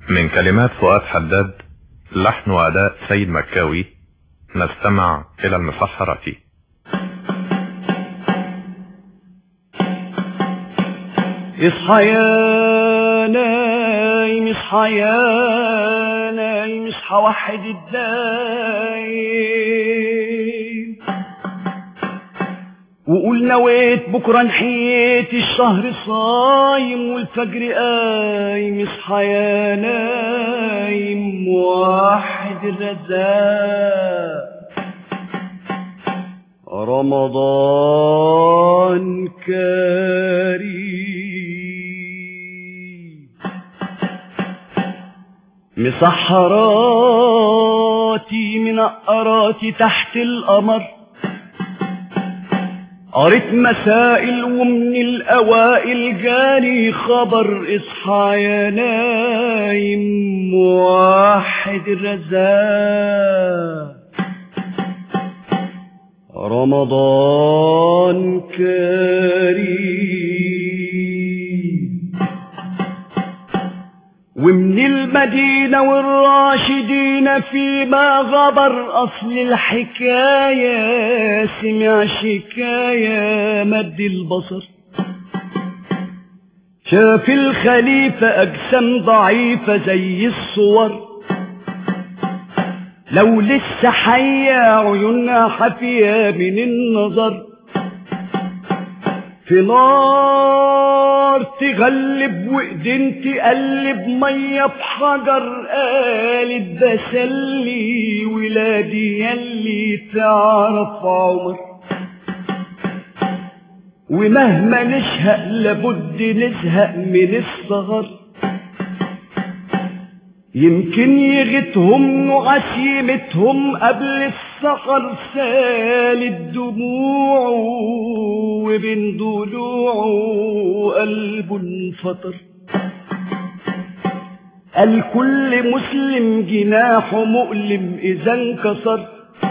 من كلمات فؤاد حداد لحن وأداء سيد مكاوي نستمع إلى المسحرة اصحى يا نايم اصحى يا نايم اصحى وحد الدايم وقول نويت بكرة نحيت الشهر صايم والفجر قايم اصحى يا نايم واحد الرزاق رمضان كريم مسحراتي منقراتي تحت القمر قريت مسائل ومن الأوائل جاني خبر اصحى يا نايم واحد الرزاق رمضان كريم ومن المدينة والراشدين فيما غبر أصل الحكاية سمع شكاية مد البصر شاف الخليفة أجسام ضعيفة زي الصور لو لسه حية عيونها حافية من النظر في نار تغلب وايدين تقلب مية بحجر قالت بسلي ولادي يلي تعرف عمر ومهما نشهق لابد نزهق من السهر يمكن يغتهم وعسيمتهم قبل السحر سالت دموعه وبين ضلوعه قلبه انفطر قال كل مسلم جناحه مؤلم اذا انكسر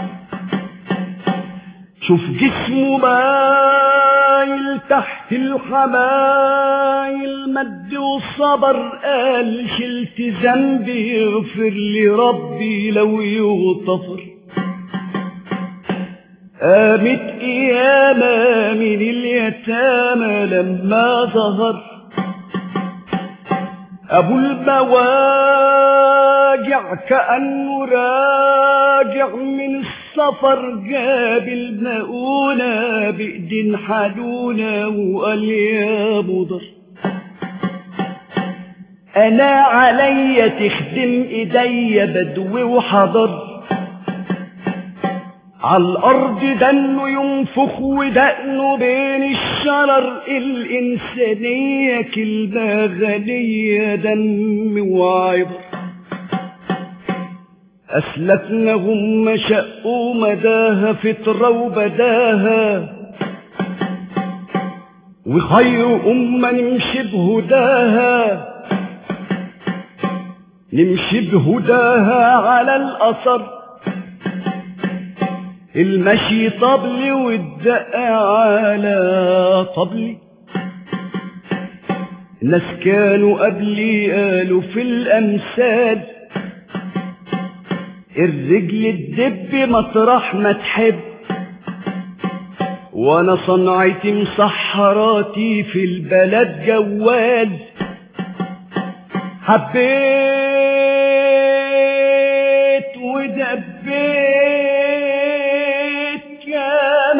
شوف جسمه مايل تحت الحمايل مد وصبر قال شلت ذنبي يغفر لي ربي لو يغتفر قامت قيامة من اليتامى لما ظهر أبو المواجع كأنه راجع من السفر جاب المؤونة بإيدين حنونة وقال يا مضر أنا عليا تخدم إيديا بدو وحضر عالأرض دنه ينفخ ودقنه بين الشرر الإنسانية كلمة غنية دم وعبر أسلفناهم مشقوا مداها فترة وبداها وخير أمة نمشي بهداها نمشي بهداها على الأثر المشي طبلي والدق على طبلي ناس كانوا قبلي قالوا في الأمثال الرجل الدب مطرح ما تحب وانا صنعتي مسحراتي في البلد جوال حبيت ودبيت كان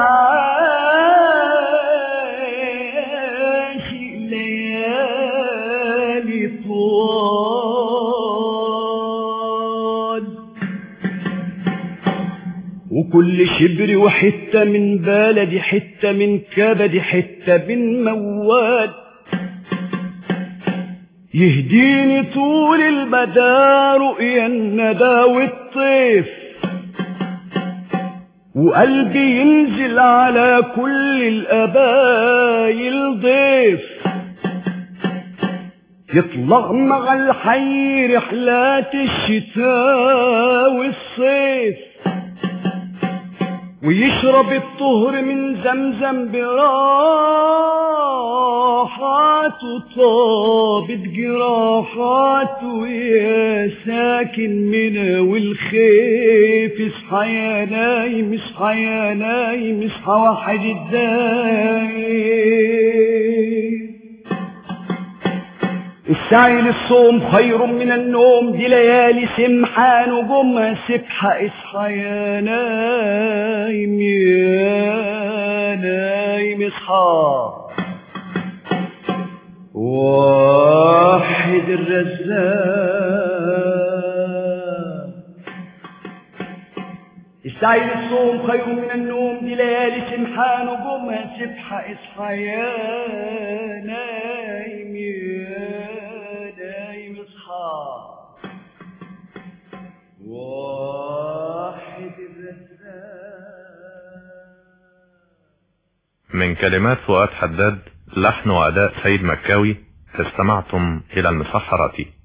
العاشق ليالي طوال وكل شبر وحتة من بلدي حتة من كبدي حتة من موال يهديني طول المدى رؤيا الندى والطيف وقلبي ينزل على كل الأبايل ضيف يطلع مع الحي رحلات الشتاء والصيف ويشرب الطهر من زمزم براحة جراحاته طابت جراحاته يا ساكن منا والخيف اصحى يا نايم اصحى يا نايم اصحى واحد الدايم السعي للصوم خير من النوم دي ليالي سمحة نجومها سبحة اصحى يا نايم يا نايم اصحى واحد الرزاق السعي للصوم خير من النوم دي ليالي سمحة نجومها سبحة اصحى يا نايم يا نايم اصحى واحد الرزاق من كلمات فؤاد حداد لحن وأداء سيد مكاوي استمعتم إلى المسحرة